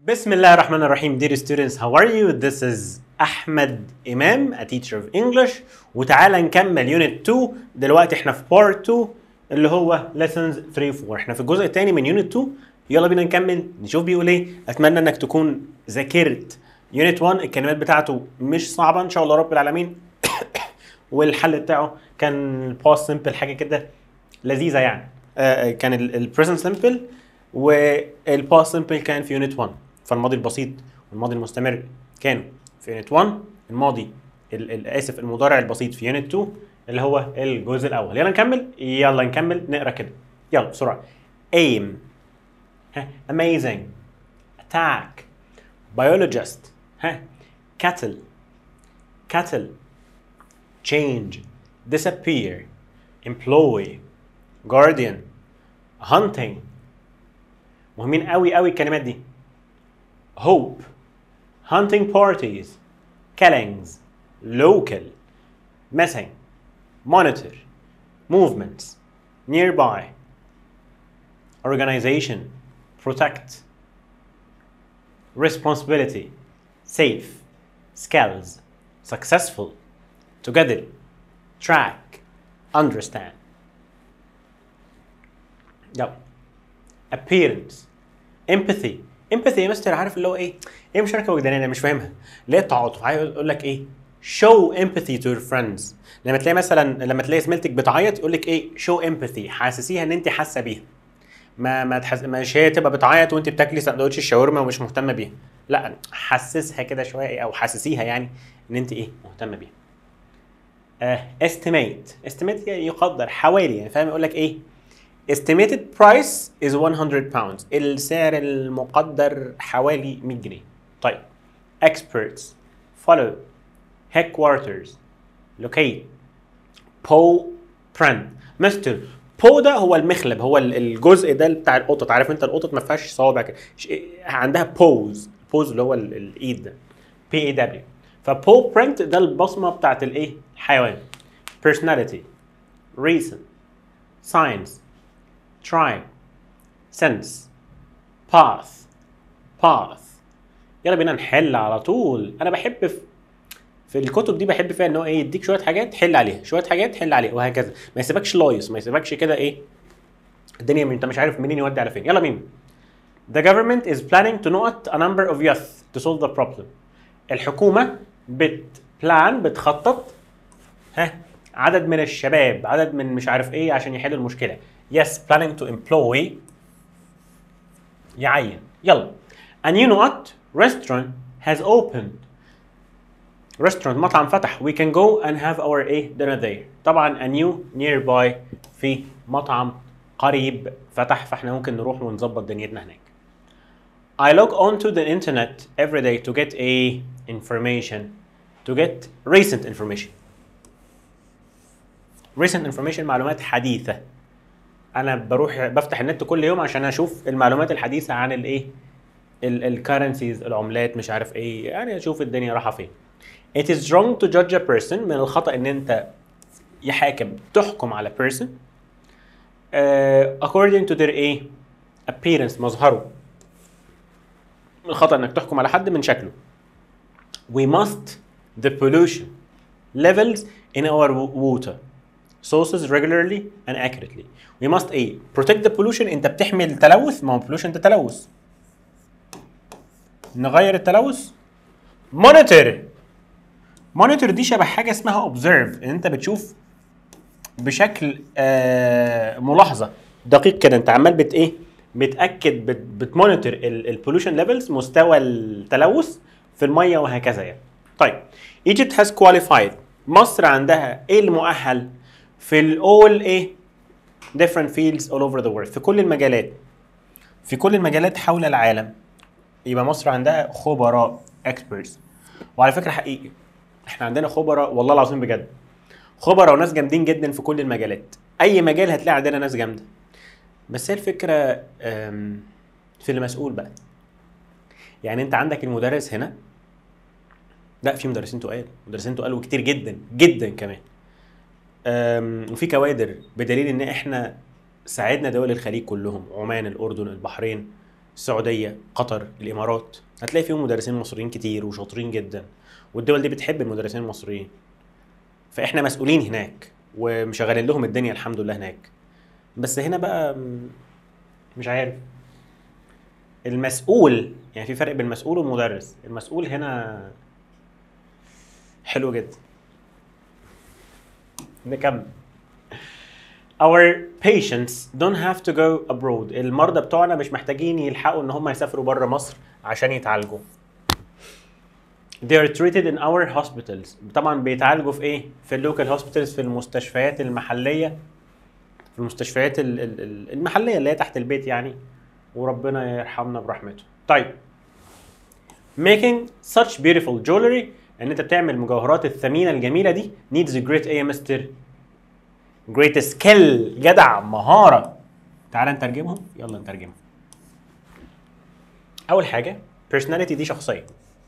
بسم الله الرحمن الرحيم dear students how are you this is أحمد إمام a teacher of English وتعالى نكمل unit 2 دلوقتي احنا في part 2 اللي هو lessons 3 4 احنا في الجزء الثاني من unit 2 يلا بينا نكمل نشوف بيقول ايه اتمنى انك تكون ذاكرت unit 1 الكلمات بتاعته مش صعبة ان شاء الله رب العالمين والحل بتاعه كان باست سمبل حاجة كده لذيذة يعني آه، كان البريزنت سمبل والباست سمبل كان في يونت 1 فالماضي البسيط والماضي المستمر كانوا في يونت 1 الماضي ال- ال- اسف المضارع البسيط في يونت 2 اللي هو الجزء الاول يلا نكمل يلا نكمل نقرا كده يلا بسرعه aim ها amazing attack biologist ها cattle cattle change disappear employ guardian hunting مهمين قوي قوي الكلمات دي hope hunting parties killings local missing monitor movements nearby organization protect responsibility safe skills successful together track understand يلا appearance empathy empathy يا مستر عارف اللي هو ايه؟ ايه مشاركه وجدانيه انا مش فاهمها اللي هي التعاطف عايز اقول لك ايه؟ show empathy to your friends لما تلاقي مثلا لما تلاقي زميلتك بتعيط يقول لك ايه؟ show empathy حاسسيها ان انت حاسه بيها ما ما تحس... مش هي تبقى بتعيط وانت بتاكلي سندوتش الشاورما ومش مهتمه بيها لا حسسها كده شويه ايه او حسسيها يعني ان انت ايه مهتمه بيها uh, estimate estimate يعني يقدر حوالي يعني فاهم يقول لك ايه estimated price is 100 pounds السعر المقدر حوالي 100 جنيه طيب experts follow headquarters locate paw print مستر بو ده هو المخلب هو ال- الجزء ده بتاع القطط عارف انت القطط ما فيهاش صوابع كده ش- عندها بوز بوز اللي هو ال- الايد ده بي اي دبليو فبو برنت ده البصمه بتاعت الايه الحيوان personality reason science tribe sense path path يلا بينا نحل على طول انا بحب في في الكتب دي بحب فيها ان هو ايه يديك شويه حاجات حل عليها شويه حاجات حل عليها وهكذا ما يسيبكش لايص ما يسيبكش كده ايه الدنيا من- انت مش عارف منين يودي على فين يلا مين The government is planning to not a number of youth to solve the problem الحكومه بتبلان بتخطط ها عدد من الشباب عدد من مش عارف ايه عشان يحل المشكله yes planning to employ يعين يلا a new what restaurant has opened restaurant مطعم فتح we can go and have our ايه dinner there طبعا a new nearby في مطعم قريب فتح فاحنا ممكن نروح ونظبط دنيتنا هناك I log onto the internet every day to get a information to get recent information recent information معلومات حديثة انا بروح بفتح النت كل يوم عشان اشوف المعلومات الحديثة عن الايه الكرنسيز العملات مش عارف ايه يعني اشوف الدنيا رايحة فين It is wrong to judge a person من الخطأ ان انت يحاكم تحكم على person uh, according to their ايه appearance مظهره من الخطأ انك تحكم على حد من شكله we must the pollution levels in our wa- water sources regularly and accurately we must ايه protect the pollution انت بتحمي التلوث ما هو pollution ده تلوث نغير التلوث monitor monitor دي شبه حاجه اسمها observe ان انت بتشوف بشكل آه ملاحظه دقيق كده انت عمال بت ايه بتاكد بت بتمونيتور البولوشن ليفلز مستوى التلوث في الميه وهكذا يعني طيب Egypt has qualified مصر عندها ايه المؤهل في الاول ايه different fields all over the world في كل المجالات في كل المجالات حول العالم يبقى مصر عندها خبراء experts وعلى فكره حقيقي احنا عندنا خبراء والله العظيم بجد خبراء وناس جامدين جدا في كل المجالات اي مجال هتلاقي عندنا ناس جامده بس هي الفكره أم، في المسؤول بقى يعني انت عندك المدرس هنا لا في مدرسين تقال مدرسين تقال وكتير جدا جدا كمان أم، وفي كوادر بدليل ان احنا ساعدنا دول الخليج كلهم عمان الاردن البحرين السعوديه قطر الامارات هتلاقي فيهم مدرسين مصريين كتير وشاطرين جدا والدول دي بتحب المدرسين المصريين فاحنا مسؤولين هناك ومشغلين لهم الدنيا الحمد لله هناك بس هنا بقى م- مش عارف المسؤول يعني في فرق بين مسؤول ومدرس المسؤول هنا حلو جدا نكمل Our patients don't have to go abroad المرضى بتوعنا مش محتاجين يلحقوا ان هم يسافروا بره مصر عشان يتعالجوا They are treated in our hospitals طبعا بيتعالجوا في ايه؟ في اللوكال هوسبيتالز في المستشفيات المحلية في المستشفيات ال- ال- ال- المحلية اللي هي تحت البيت يعني وربنا يرحمنا برحمته طيب making such beautiful jewelry ان انت بتعمل المجوهرات الثمينة الجميلة دي needs a great ايه يا مستر great skill جدع مهارة تعال نترجمهم يلا نترجمهم اول حاجة personality دي شخصية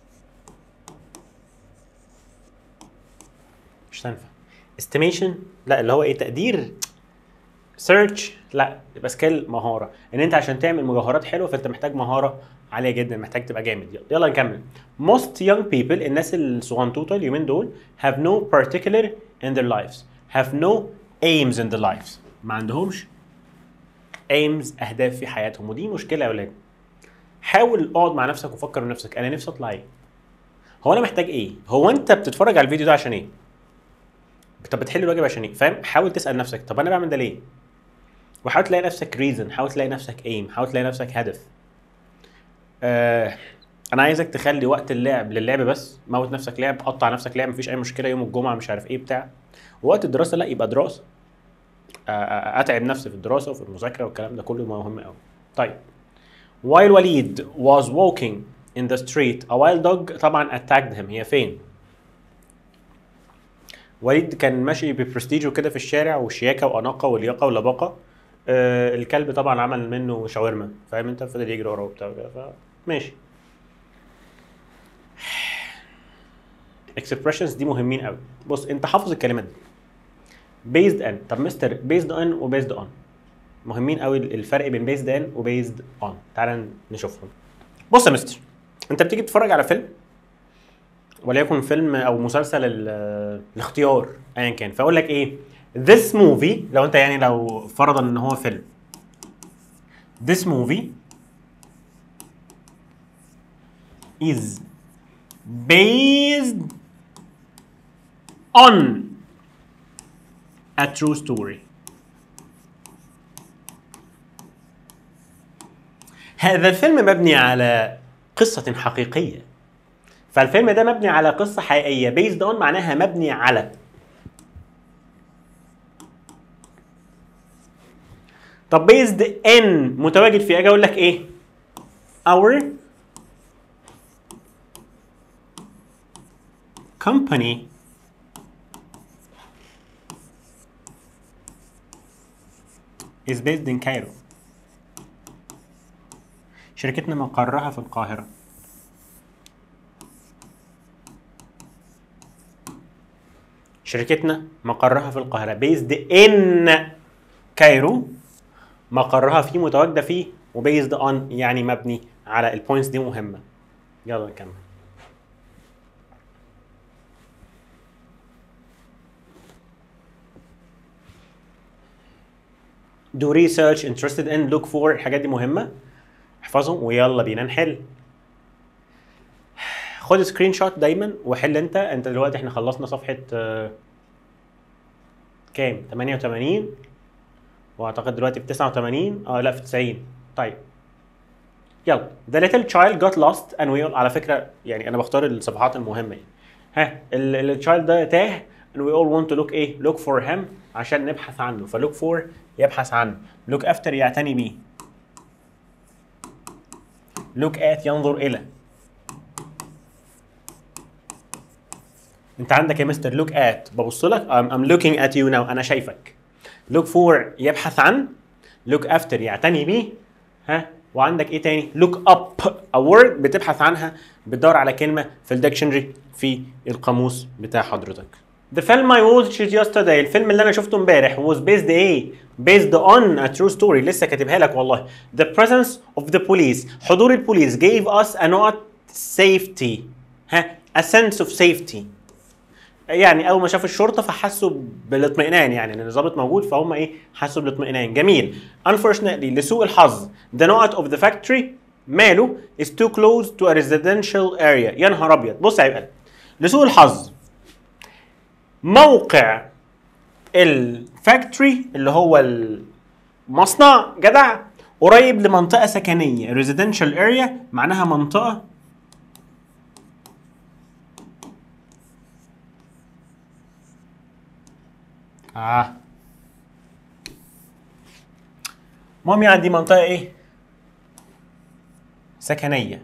مش تنفع estimation لا اللي هو ايه تقدير سيرش لا يبقى سكيل مهاره ان انت عشان تعمل مجوهرات حلوه فانت محتاج مهاره عاليه جدا محتاج تبقى جامد يلا, يلا نكمل most young people الناس الصغنطوطه اليومين دول have no particular in their lives have no aims in their lives ما عندهمش aims اهداف في حياتهم ودي مشكله يا ولاد حاول اقعد مع نفسك وفكر بنفسك انا نفسي اطلع ايه هو انا محتاج ايه هو انت بتتفرج على الفيديو ده عشان ايه طب بتحل الواجب عشان ايه فاهم حاول تسال نفسك طب انا بعمل ده ليه وحاول تلاقي نفسك ريزن حاول تلاقي نفسك ايم حاول تلاقي نفسك هدف آه انا عايزك تخلي وقت اللعب للعب بس موت نفسك لعب قطع نفسك لعب مفيش اي مشكله يوم الجمعه مش عارف ايه بتاع ووقت الدراسه لا يبقى دراسه آه، آه، اتعب نفسي في الدراسه وفي المذاكره والكلام ده كله مهم قوي طيب while وليد was walking in the street a wild dog طبعا attacked him هي فين وليد كان ماشي ببرستيج وكده في الشارع وشياكه واناقه ولياقه ولباقه آه الكلب طبعا عمل منه شاورما فاهم انت فضل يجري وراه وبتاع كده ف ماشي expressions دي مهمين قوي بص انت حافظ الكلمات دي based on طب مستر based on و based on مهمين قوي الفرق بين based on و based on تعال نشوفهم بص يا مستر انت بتيجي تتفرج على فيلم وليكن فيلم او مسلسل ال- الاختيار ايا كان فاقول لك ايه this movie لو انت يعني لو فرضا ان هو فيلم this movie is based on a true story هذا الفيلم مبني على قصة حقيقية فالفيلم ده مبني على قصة حقيقية based on معناها مبني على طب based in متواجد في اجي اقول لك ايه our company is based in Cairo شركتنا مقرها في القاهرة شركتنا مقرها في القاهرة based in كايرو مقرها فيه متواجدة فيه وبيزد اون يعني مبني على البوينتس دي مهمة يلا نكمل do research interested in look for الحاجات دي مهمة احفظهم ويلا بينا نحل خد سكرين شوت دايما وحل انت انت دلوقتي احنا خلصنا صفحة آه، كام 88 واعتقد دلوقتي في 89 اه لا في 90 طيب يلا The little child got lost and we all على فكرة يعني انا بختار الصفحات المهمة يعني ها التشايلد ده تاه and we all want to look ايه look for him عشان نبحث عنه ف look for يبحث عنه look after يعتني بيه look at ينظر الى انت عندك يا مستر look at ببص لك I'm, I'm looking at you now انا شايفك look for يبحث عن look after يعتني بيه ها وعندك ايه تاني look up a word بتبحث عنها بتدور على كلمه في الديكشنري في القاموس بتاع حضرتك The film I watched yesterday الفيلم اللي انا شفته امبارح was based ايه؟ based on a true story لسه كاتبها لك والله. The presence of the police حضور البوليس gave us a not safety ها a sense of safety يعني اول ما شافوا الشرطه فحسوا بالاطمئنان يعني ان الضابط موجود فهم ايه حسوا بالاطمئنان جميل unfortunately لسوء الحظ the not of the factory ماله is too close to a residential area يا نهار ابيض بص يا عيب قلبي. لسوء الحظ موقع الفاكتوري اللي هو المصنع جدع قريب لمنطقه سكنيه residential area معناها منطقه اه المهم يعني دي منطقه ايه سكنيه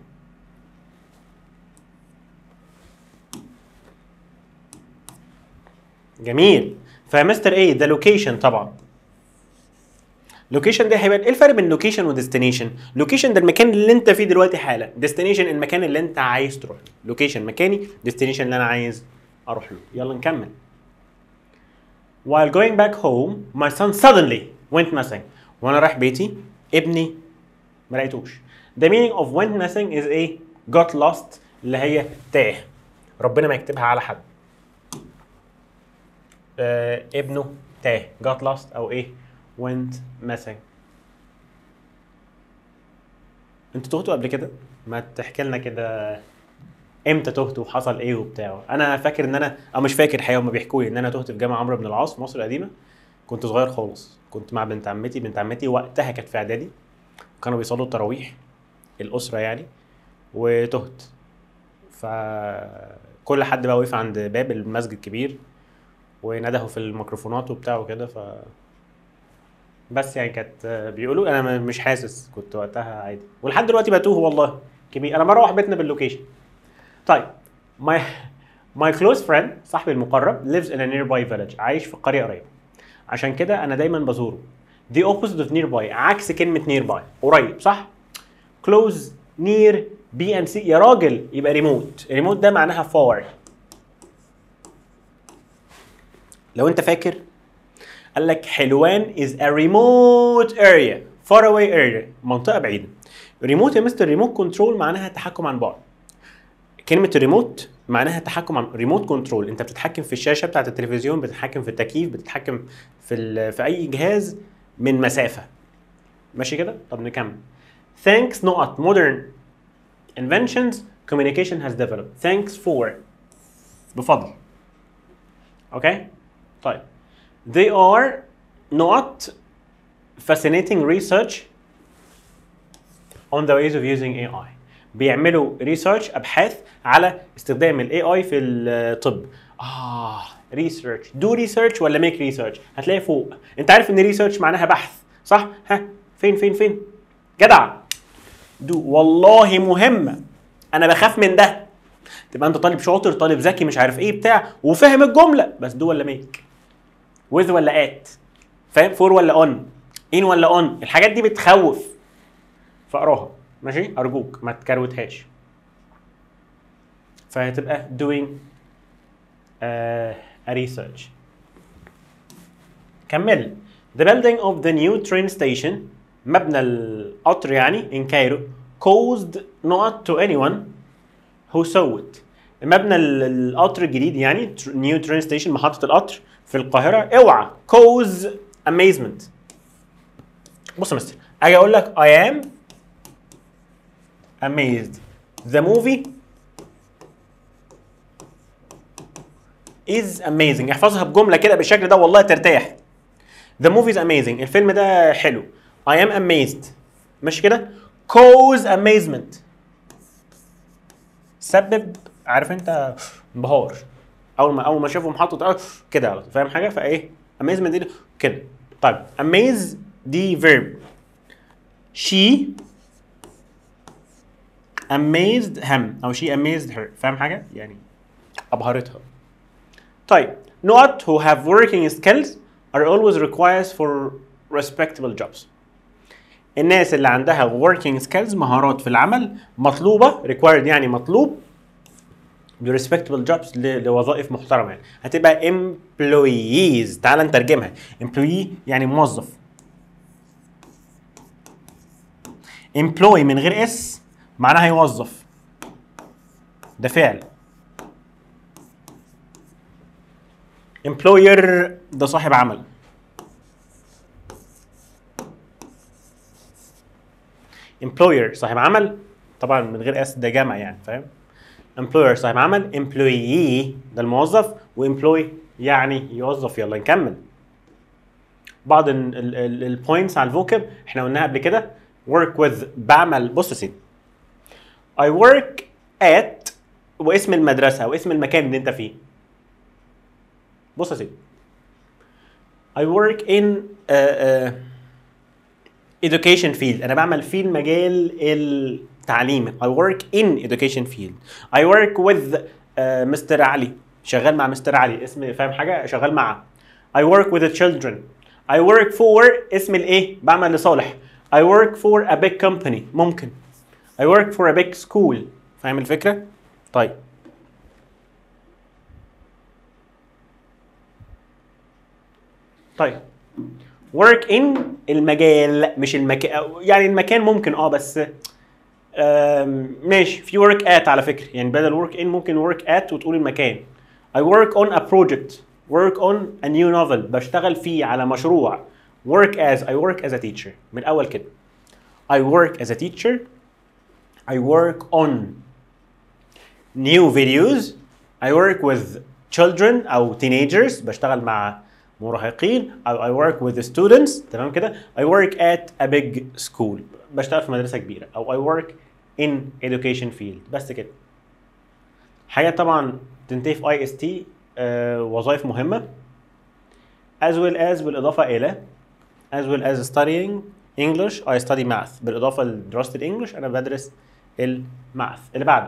جميل فمستر ايه ده لوكيشن طبعا لوكيشن ده هيبقى ايه الفرق بين لوكيشن وديستنيشن لوكيشن ده المكان اللي انت فيه دلوقتي حالا ديستنيشن المكان اللي انت عايز تروح له لوكيشن مكاني ديستنيشن اللي انا عايز اروح له يلا نكمل While going back home, my son suddenly went missing. وانا رايح بيتي ابني ما لقيتوش. The meaning of went missing is ايه؟ got lost اللي هي تاه. ربنا ما يكتبها على حد. آه ابنه تاه got lost او ايه؟ went missing. انتوا تهتوا قبل كده؟ ما تحكي لنا كده امتى تهت وحصل ايه وبتاع انا فاكر ان انا او مش فاكر الحقيقه هم بيحكوا لي ان انا تهت في جامع عمرو بن العاص في مصر القديمه كنت صغير خالص كنت مع بنت عمتي بنت عمتي وقتها كانت في اعدادي كانوا بيصلوا التراويح الاسره يعني وتهت فكل حد بقى وقف عند باب المسجد الكبير وندهوا في الميكروفونات وبتاع وكده ف بس يعني كانت بيقولوا انا م- مش حاسس كنت وقتها عادي ولحد دلوقتي بتوه والله كبير انا بروح بيتنا باللوكيشن طيب my my close friend صاحبي المقرب lives in a nearby village عايش في قرية قريبة عشان كده أنا دايما بزوره the opposite of nearby عكس كلمة nearby قريب صح؟ close near B and C يا راجل يبقى remote remote ده معناها far لو أنت فاكر قال لك حلوان is a remote area far away area منطقة بعيدة ريموت يا مستر ريموت كنترول معناها تحكم عن بعد كلمة ريموت معناها تحكم عن ريموت كنترول انت بتتحكم في الشاشة بتاعت التلفزيون بتتحكم في التكييف بتتحكم في ال- في اي جهاز من مسافة ماشي كده طب نكمل thanks not modern inventions communication has developed thanks for بفضل اوكي طيب they are not fascinating research on the ways of using AI بيعملوا ريسيرش ابحاث على استخدام الاي اي في الطب اه ريسيرش دو ريسيرش ولا ميك ريسيرش هتلاقي فوق انت عارف ان ريسيرش معناها بحث صح ها فين فين فين جدع دو والله مهمه انا بخاف من ده تبقى انت طالب شاطر طالب ذكي مش عارف ايه بتاع وفاهم الجمله بس دو ولا ميك وذ ولا ات فاهم فور ولا اون ان ولا اون الحاجات دي بتخوف فاقراها ماشي ارجوك ما تكروتهاش فهتبقى doing uh, a research كمل the building of the new train station مبنى القطر يعني in Cairo caused not to anyone who saw it مبنى ال- القطر الجديد يعني tr- new train station محطة القطر في القاهرة اوعى cause amazement بص يا مستر اجي اقول لك I am amazed the movie is amazing احفظها بجمله كده بالشكل ده والله ترتاح the movie is amazing الفيلم ده حلو I am amazed مش كده cause amazement سبب عارف انت انبهار اول ما اول ما شافه محطه آه، كده على طول. فاهم حاجه فايه amazement دي كده طيب amaze دي verb she amazed him او she amazed her فاهم حاجه يعني ابهرتها طيب not who have working skills are always required for respectable jobs الناس اللي عندها working skills مهارات في العمل مطلوبه required يعني مطلوب ل respectable jobs ل- لوظائف محترمه يعني هتبقى employees تعال نترجمها employee يعني موظف employee من غير اس معناها يوظف ده فعل employer ده صاحب عمل employer صاحب عمل طبعا من غير اس ده جمع يعني فاهم employer صاحب عمل employee ده الموظف وemployee يعني يوظف يلا نكمل بعض البوينتس على الفوكب احنا قلناها قبل كده work with بعمل بص يا سيدي I work at واسم المدرسة واسم المكان اللي انت فيه بص يا سيدي I work in uh, uh, education field انا بعمل في المجال التعليمي I work in education field I work with uh, Mr. علي شغال مع مستر علي اسم فاهم حاجة شغال مع I work with the children I work for اسم الايه بعمل لصالح I work for a big company ممكن I work for a big school فاهم الفكرة؟ طيب طيب work in المجال مش المكان يعني المكان ممكن اه بس آم، ماشي في work at على فكرة يعني بدل work in ممكن work at وتقول المكان I work on a project work on a new novel بشتغل فيه على مشروع work as I work as a teacher من الأول كده I work as a teacher I work on new videos I work with children أو teenagers بشتغل مع مراهقين أو I work with the students تمام كده I work at a big school بشتغل في مدرسة كبيرة أو I work in education field بس كده حاجة طبعا تنتهي في اي اس تي وظائف مهمة as well as بالإضافة إلى as well as studying English I study math بالإضافة لدراسة الإنجليش أنا بدرس الماث اللي بعده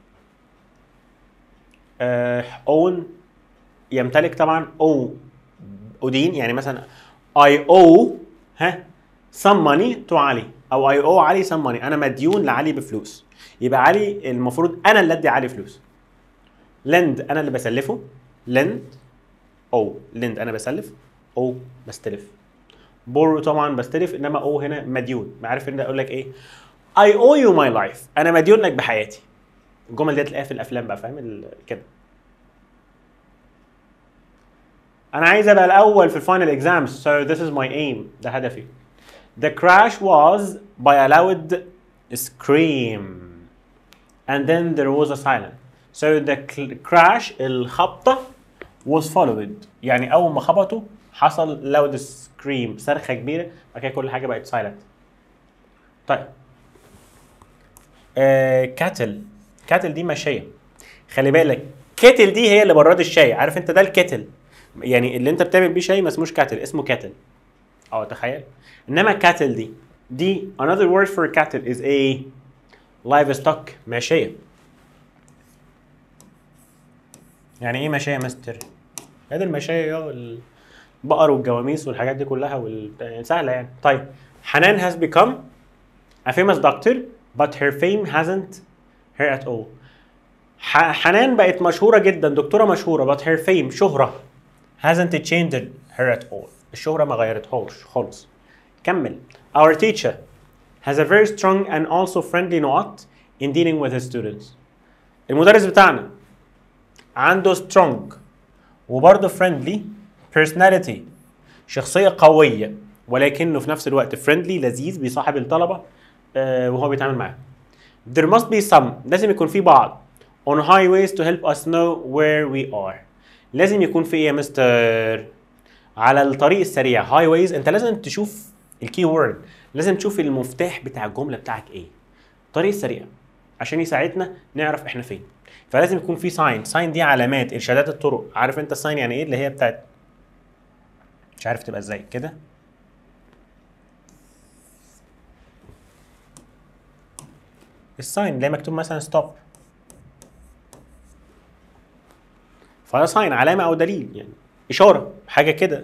آه own يمتلك طبعا owe أدين يعني مثلا I owe ها some money to علي أو I owe علي some money أنا مديون لعلي بفلوس يبقى علي المفروض أنا اللي أدي علي فلوس lend أنا اللي بسلفه lend أو lend أنا بسلف أو بستلف borrow طبعا بستلف انما او هنا مديون عارف ان اقول لك ايه I owe you my life انا مديون لك بحياتي الجمل دي تلاقيها في الافلام بقى فاهم ال- كده انا عايز ابقى الاول في الفاينل اكزامز so this is my aim ده هدفي the crash was by a loud scream and then there was a silence so the cl- crash الخبطة was followed يعني أول ما خبطوا حصل loud scream صرخة كبيرة بعد كده كل حاجة بقت silent طيب آه كاتل كاتل دي ماشية خلي بالك كاتل دي هي اللي براد الشاي عارف انت ده الكاتل يعني اللي انت بتعمل بيه شاي ما اسموش كاتل اسمه كاتل اه تخيل انما كاتل دي دي another word for cattle is a livestock ماشية يعني ايه ماشية يا مستر؟ هذه الماشية يا البقر والجواميس والحاجات دي كلها وال... يعني سهلة يعني طيب حنان has become a famous doctor but her fame hasn't her at all ح... حنان بقت مشهورة جدا دكتورة مشهورة but her fame شهرة hasn't changed her at all الشهرة ما غيرتهاش خالص كمل our teacher has a very strong and also friendly note in dealing with his students المدرس بتاعنا عنده strong وبرضه friendly personality شخصية قوية ولكنه في نفس الوقت friendly لذيذ بيصاحب الطلبة آه وهو بيتعامل معاهم. There must be some لازم يكون في بعض on highways to help us know where we are. لازم يكون في ايه يا مستر؟ على الطريق السريع highways انت لازم تشوف الكي وورد لازم تشوف المفتاح بتاع الجملة بتاعك ايه. الطريق السريع عشان يساعدنا نعرف احنا فين. فلازم يكون في ساين ساين دي علامات ارشادات الطرق عارف انت الساين يعني ايه اللي هي بتاعت مش عارف تبقى ازاي كده الساين اللي هي مكتوب مثلا ستوب فده ساين علامه او دليل يعني اشاره حاجه كده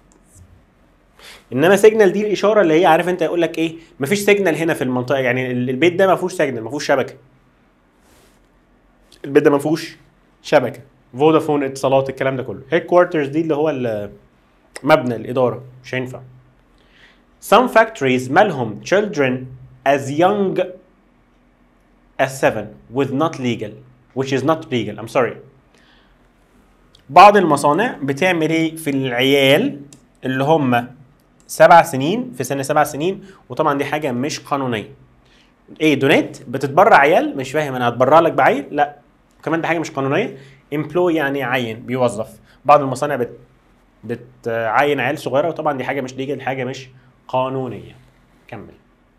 انما سيجنال دي الاشاره اللي هي عارف انت يقول لك ايه مفيش سيجنال هنا في المنطقه يعني ال- البيت ده ما فيهوش سيجنال ما فيهوش شبكه البيت ده ما فيهوش شبكه فودافون اتصالات الكلام ده كله هيد كوارترز دي اللي هو ال- مبنى الاداره مش هينفع some factories مالهم children as young as seven with not legal which is not legal I'm sorry بعض المصانع بتعمل ايه في العيال اللي هم سبع سنين في سن سبع سنين وطبعا دي حاجه مش قانونيه ايه دونيت بتتبرع عيال مش فاهم انا هتبرع لك بعيل لا كمان دي حاجه مش قانونيه امبلوي يعني عين بيوظف بعض المصانع بت بتعين عيال صغيره وطبعا دي حاجه مش ليجل حاجه مش قانونيه كمل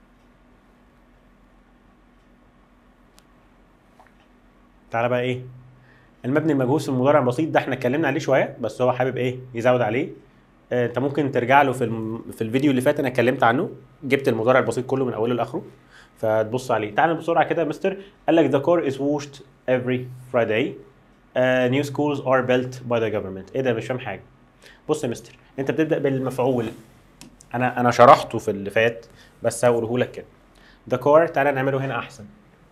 تعالى بقى ايه المبني المجهول في المضارع البسيط ده احنا اتكلمنا عليه شويه بس هو حابب ايه يزود عليه آه، انت ممكن ترجع له في الم... في الفيديو اللي فات انا اتكلمت عنه جبت المضارع البسيط كله من اوله لاخره فتبص عليه تعال بسرعه كده يا مستر قال لك the car is washed every Friday uh, new schools are built by the government ايه ده مش فاهم حاجه بص يا مستر انت بتبدا بالمفعول انا انا شرحته في اللي فات بس هقوله لك كده the car تعالى نعمله هنا احسن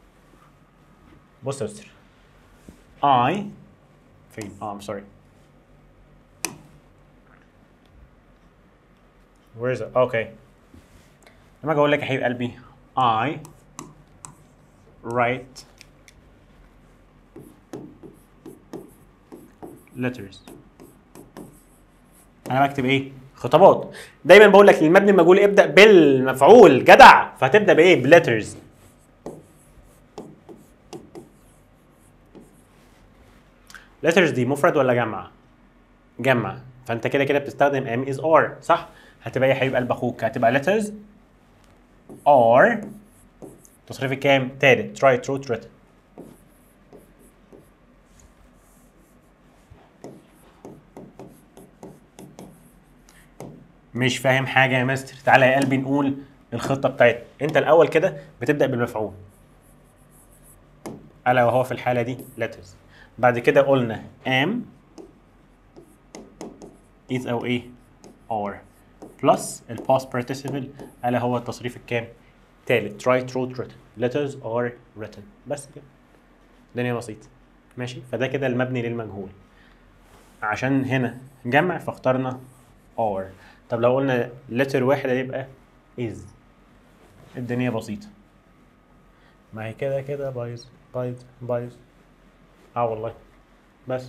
بص يا مستر I فين اه I'm sorry Where is it? Okay. لما اجي اقول لك يا حبيب قلبي I write letters. انا بكتب ايه؟ خطابات. دايما بقول لك المبني المجهول ابدا بالمفعول جدع فهتبدا بايه؟ بليترز. letters دي مفرد ولا جمع؟ جمع فانت كده كده بتستخدم ام از ار صح؟ هتبقى ايه يا حبيب قلب اخوك؟ هتبقى letters are تصريف الكام؟ تالت write wrote written مش فاهم حاجة يا مستر تعالى يا قلبي نقول الخطة بتاعتنا انت الأول كده بتبدأ بالمفعول ألا وهو في الحالة دي letters بعد كده قلنا am is أو ايه are plus ال past participle ألا هو التصريف الكام تالت write wrote written letters are written بس كده الدنيا بسيطة ماشي فده كده المبني للمجهول عشان هنا جمع فاخترنا are طب لو قلنا letter واحد هيبقى is الدنيا بسيطة ما هي كده كده بايظ بايظ بايظ اه والله بس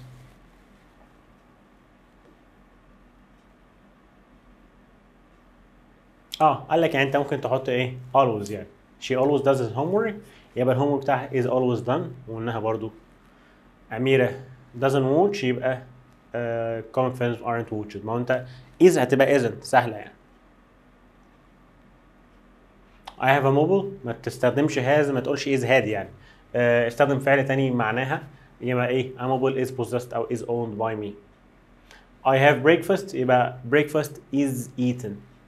اه قال لك يعني انت ممكن تحط ايه always يعني she always does his homework يبقى الهوم بتاعها is always done وقلناها برضو أميرة doesn't watch يبقى uh, common films aren't watched ما هو انت is هتبقى isn't سهلة يعني I have a mobile ما تستخدمش has ما تقولش is had يعني uh, استخدم فعل تاني معناها يبقى ايه a mobile is possessed او is owned by me I have breakfast يبقى breakfast is eaten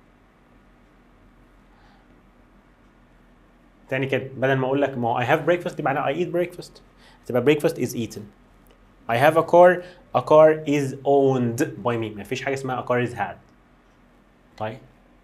تاني كده بدل ما اقول لك ما هو I have breakfast يبقى انا I eat breakfast تبقى breakfast is eaten I have a car a car is owned by me ما فيش حاجه اسمها a car is had طيب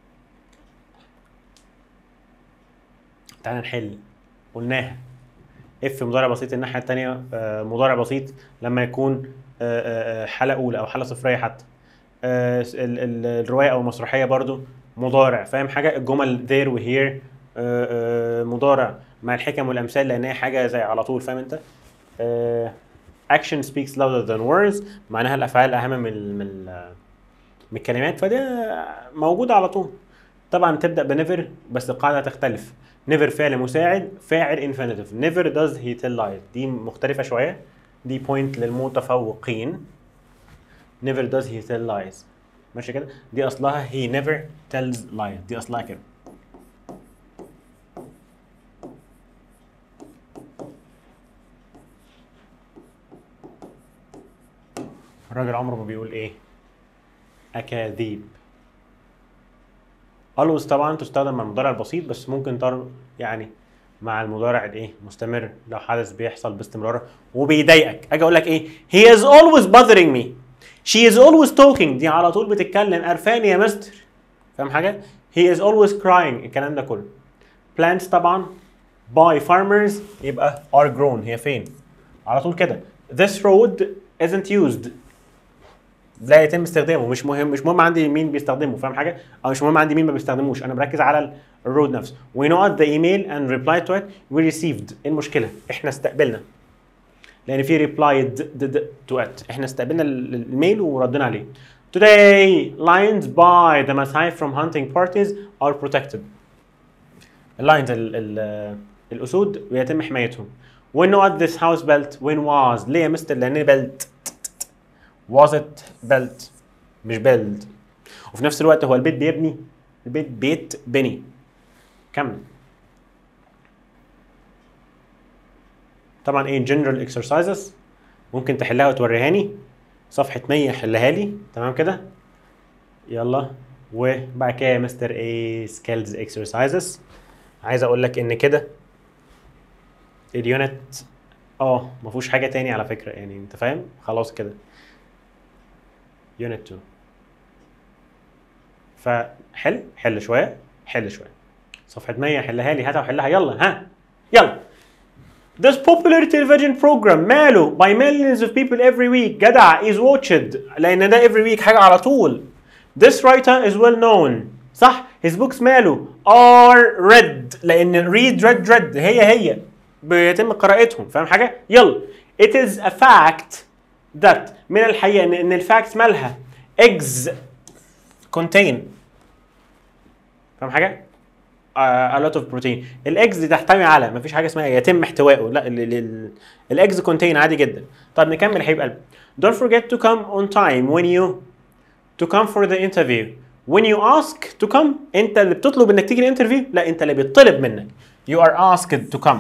تعالى نحل قلناها اف مضارع بسيط الناحيه الثانيه مضارع بسيط لما يكون آه، آه، حاله اولى او حاله صفريه حتى آه، ال- ال- الروايه او المسرحيه برضو مضارع فاهم حاجه الجمل there و here آه، آه، مضارع مع الحكم والامثال لان هي حاجه زي على طول فاهم انت آه، action speaks louder than words معناها الافعال اهم من ال- من ال- من الكلمات فده موجود على طول طبعا تبدا بنيفر بس القاعده تختلف نيفر فعل مساعد فاعل انفينيتيف نيفر داز هي تيل لايز دي مختلفه شويه دي بوينت للمتفوقين نيفر داز هي تيل لايز ماشي كده دي اصلها هي نيفر تيلز لايز دي اصلها كده الراجل عمره ما بيقول ايه اكاذيب always طبعا تستخدم مع المضارع البسيط بس ممكن تر يعني مع المضارع الايه مستمر لو حدث بيحصل باستمرار وبيضايقك اجي اقول لك ايه he is always bothering me she is always talking دي على طول بتتكلم قرفاني يا مستر فاهم حاجه he is always crying الكلام ده كله plants طبعا by farmers يبقى are grown هي فين على طول كده this road isn't used لا يتم استخدامه مش مهم مش مهم عندي مين بيستخدمه فاهم حاجه او مش مهم عندي مين ما بيستخدموش انا بركز على الرود نفسه we know the email and reply to it we received ايه المشكله احنا استقبلنا لان في replied d- d- to it احنا استقبلنا ال- الميل وردنا عليه today lions by the Maasai from hunting parties are protected اللاينز ال ال الاسود بيتم حمايتهم when not this house built when was ليه يا مستر لان built was it built مش build وفي نفس الوقت هو البيت بيبني البيت بيت بني كمل طبعا ايه general exercises ممكن تحلها وتوريهاني صفحة 100 حلها لي تمام كده يلا وبعد كده يا مستر ايه skills exercises عايز اقول لك ان كده اليونت اه ما فيهوش حاجه تاني على فكره يعني انت فاهم خلاص كده يونت 2 فحل حل شويه حل شويه صفحه 100 حلها لي هاتها وحلها يلا ها يلا This popular television program ماله by millions of people every week جدع is watched لأن ده every week حاجة على طول This writer is well known صح his books ماله are read لأن read read read هي هي بيتم قراءتهم فاهم حاجة؟ يلا It is a fact that من الحقيقة إن إن الفاكت مالها eggs contain فاهم حاجة؟ uh, a lot of protein الاجز دي تحتوي على ما فيش حاجه اسمها يتم احتوائه لا الاجز كونتين عادي جدا طب نكمل يا حبيب قلبي don't forget to come on time when you to come for the interview when you ask to come انت اللي بتطلب انك تيجي الانترفيو لا انت اللي بيطلب منك you are asked to come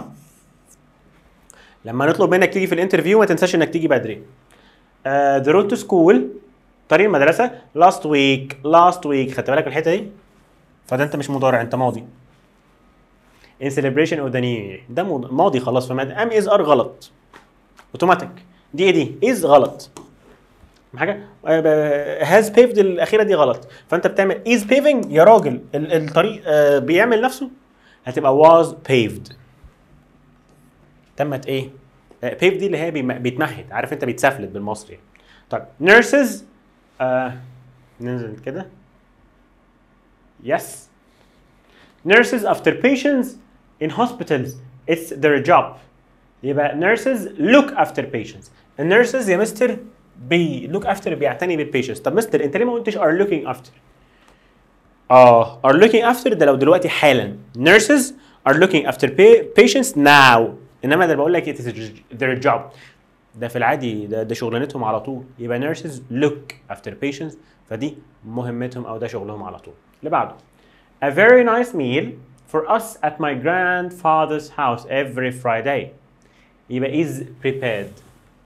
لما نطلب منك تيجي في الانترفيو ما تنساش انك تيجي بدري uh, the road to school طريق المدرسه last week last week خدت بالك من الحته دي فده انت مش مضارع انت ماضي in celebration of the new year ده مض- ماضي خلاص فما ام از ار غلط اوتوماتيك دي ايه دي از غلط فاهم حاجه هاز بيفد الاخيره دي غلط فانت بتعمل از paving يا راجل ال- الطريق آه، بيعمل نفسه هتبقى was paved تمت ايه بيف دي اللي هي بيم- بيتمهد عارف انت بيتسفلت بالمصري طيب nurses آه ننزل كده Yes. Nurses after patients in hospitals it's their job. يبقى nurses look after patients. النيرسز يا مستر بي look after بيعتني بالبيشنتس. طب مستر انت ليه ما قلتش are looking after؟ اه are looking after ده لو دلوقتي حالا. Nurses are looking after pa- patients now. انما ده بقول لك it is their job. ده في العادي ده ده شغلانتهم على طول يبقى nurses look after patients فدي مهمتهم او ده شغلهم على طول اللي بعده a very nice meal for us at my grandfather's house every Friday يبقى is prepared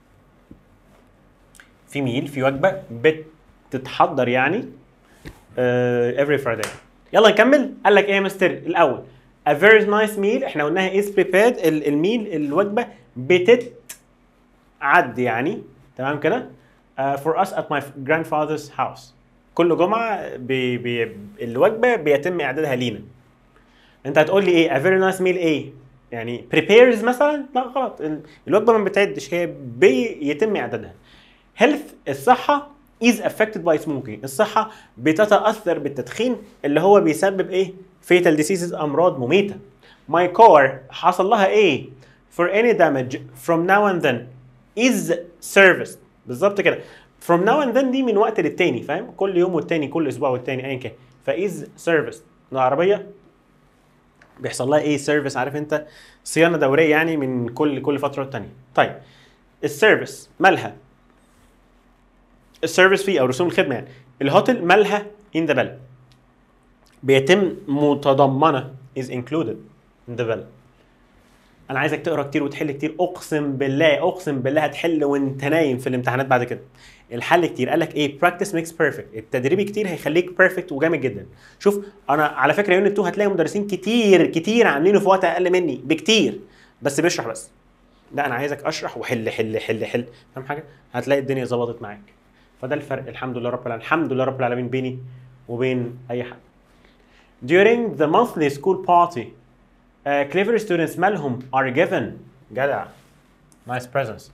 في ميل في وجبه بتتحضر يعني uh, every Friday يلا نكمل قال لك ايه يا مستر الاول a very nice meal احنا قلناها is prepared ال- الميل الوجبه بتت عد يعني تمام كده uh, for us at my grandfather's house كل جمعه بي بي الوجبه بيتم اعدادها لينا انت هتقول لي ايه a very nice meal ايه يعني prepares مثلا لا غلط ال- الوجبه ما بتعدش هي بيتم اعدادها health الصحه is affected by smoking الصحه بتتاثر بالتدخين اللي هو بيسبب ايه fatal diseases امراض مميته my car حصل لها ايه for any damage from now and then is serviced بالظبط كده from now and then دي من وقت للتاني فاهم كل يوم والتاني كل اسبوع والتاني ايا كان فايز serviced العربيه بيحصل لها ايه سيرفيس عارف انت صيانه دوريه يعني من كل كل فتره والتانيه طيب السيرفيس مالها السيرفيس فيه او رسوم الخدمه يعني الهوتل مالها ان ذا بيل بيتم متضمنه is included in the bill انا عايزك تقرا كتير وتحل كتير اقسم بالله اقسم بالله هتحل وانت نايم في الامتحانات بعد كده الحل كتير قال لك ايه practice makes perfect التدريب كتير هيخليك بيرفكت وجامد جدا شوف انا على فكره يونت 2 هتلاقي مدرسين كتير كتير عاملينه في وقت اقل مني بكتير بس بيشرح بس لا انا عايزك اشرح وحل حل حل حل فاهم حاجه هتلاقي الدنيا ظبطت معاك فده الفرق الحمد لله رب العالمين الحمد لله رب العالمين بيني وبين اي حد during the monthly school party uh, clever students مالهم are given جدع nice presents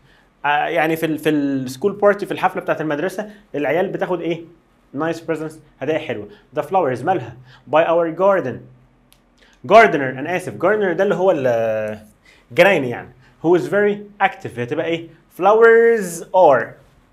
آه، يعني في ال في السكول بارتي في الحفله بتاعت المدرسه العيال بتاخد ايه نايس بريزنتس هدايا حلوه ذا فلاورز مالها باي اور جاردن جاردنر انا اسف جاردنر ده اللي هو الجنايني يعني هو از فيري اكتف هتبقى ايه flowers are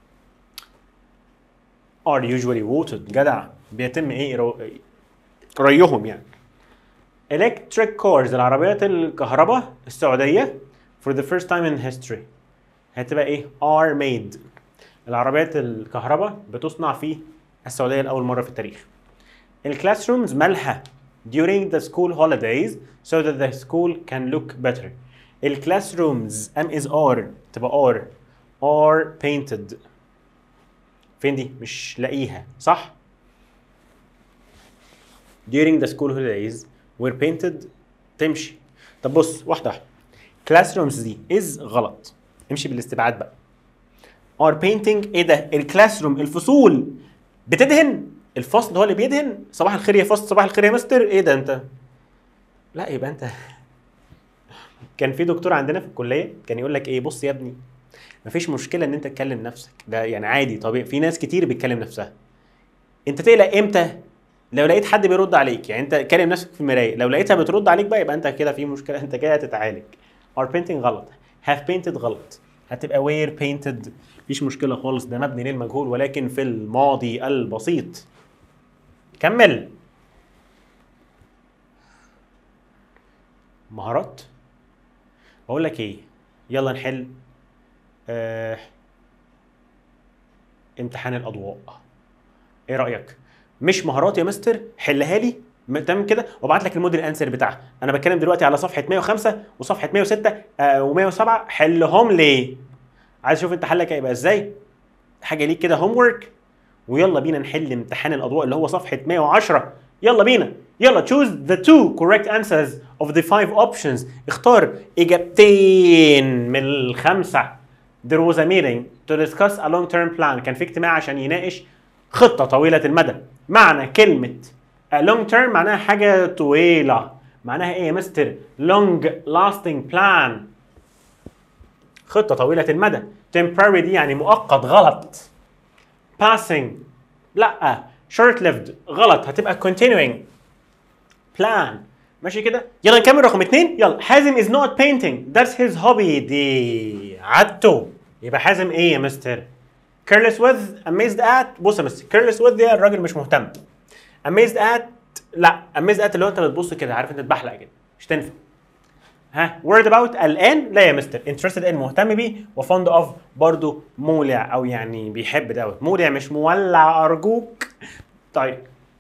are usually watered جدع بيتم ايه رو- ريهم يعني electric cars العربيات الكهرباء السعودية for the first time in history هتبقى ايه are made العربيات الكهرباء بتصنع في السعودية لأول مرة في التاريخ الكلاس رومز مالها during the school holidays so that the school can look better الكلاس رومز ام از ار تبقى ار are painted فين دي مش لاقيها صح during the school holidays were painted تمشي طب بص واحده واحده كلاس رومز دي از غلط امشي بالاستبعاد بقى are painting ايه ده الكلاس روم الفصول بتدهن الفصل هو اللي بيدهن صباح الخير يا فصل صباح الخير يا مستر ايه ده انت لا يبقى انت كان في دكتور عندنا في الكليه كان يقول لك ايه بص يا ابني مفيش مشكله ان انت تكلم نفسك ده يعني عادي طبيعي في ناس كتير بتكلم نفسها انت تقلق امتى لو لقيت حد بيرد عليك يعني انت كلم نفسك في المرايه لو لقيتها بترد عليك بقى يبقى انت كده في مشكله انت كده هتتعالج are painting غلط have painted غلط هتبقى were painted مفيش مشكله خالص ده مبني للمجهول ولكن في الماضي البسيط كمل مهارات بقول لك ايه يلا نحل آه امتحان الاضواء ايه رايك مش مهارات يا مستر حلها لي م- تمام كده وابعت لك الموديل انسر بتاعها انا بتكلم دلوقتي على صفحه 105 وصفحه 106 آه و107 حلهم لي عايز اشوف انت حلك هيبقى ازاي حاجه ليك كده هوم ورك ويلا بينا نحل امتحان الاضواء اللي هو صفحه 110 يلا بينا يلا choose the two correct answers of the five options اختار اجابتين من الخمسه there was a meeting to discuss a long term plan كان في اجتماع عشان يناقش خطه طويله المدى معنى كلمه a long term معناها حاجه طويله معناها ايه يا مستر long lasting plan خطه طويله المدى temporary دي يعني مؤقت غلط passing لا short lived غلط هتبقى continuing plan ماشي كده يلا نكمل رقم اثنين يلا حازم is not painting that's his hobby دي عادته يبقى حازم ايه يا مستر careless with amazed at بص يا مستر careless with دي الراجل مش مهتم amazed at لا amazed at اللي هو انت بتبص كده عارف انت تبحلق كده مش تنفع ها word about قلقان لا يا مستر interested in مهتم بيه وفond of برضو مولع او يعني بيحب دوت مولع مش مولع ارجوك طيب